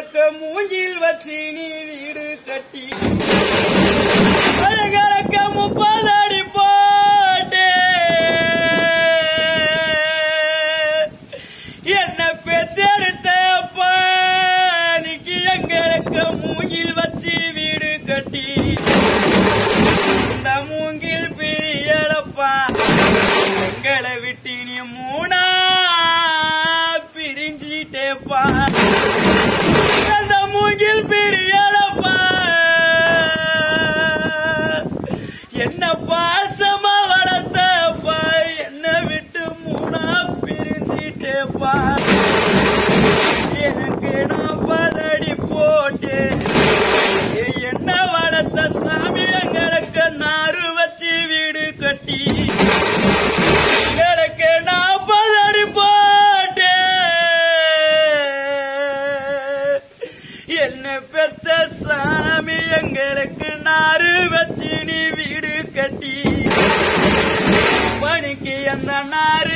எங்களுக்கு மூங்கில் வச்சு நீ வீடு கட்டி எங்களுக்கு முப்பது அடி போட்டு என்ன பெத்தெடுத்த பானிக்கு எங்களுக்கு மூங்கில் வச்சு வீடு கட்டி இந்த மூங்கில் பிரியலப்பா எங்களை விட்டு நீ மூணா பிரிஞ்சிட்டேப்பா அந்த மூங்கில் பிரியலப்பா என்ன பாசமா வளர்த்தப்பா என்ன விட்டு மூணா பிரிஞ்சிட்டேப்பா எனக்கு நான் பதடி போட்டு என்ன வளர்த்த சாமி எங்களுக்கு நாறு வச்சு வீடு கட்டி எங்களுக்கு நான் பதடி போட்டு என்ன பெத்த சாமி எங்களுக்கு நாறு வச்சு நீ வீடு கட்டி பணிக்கு அந்த நாறு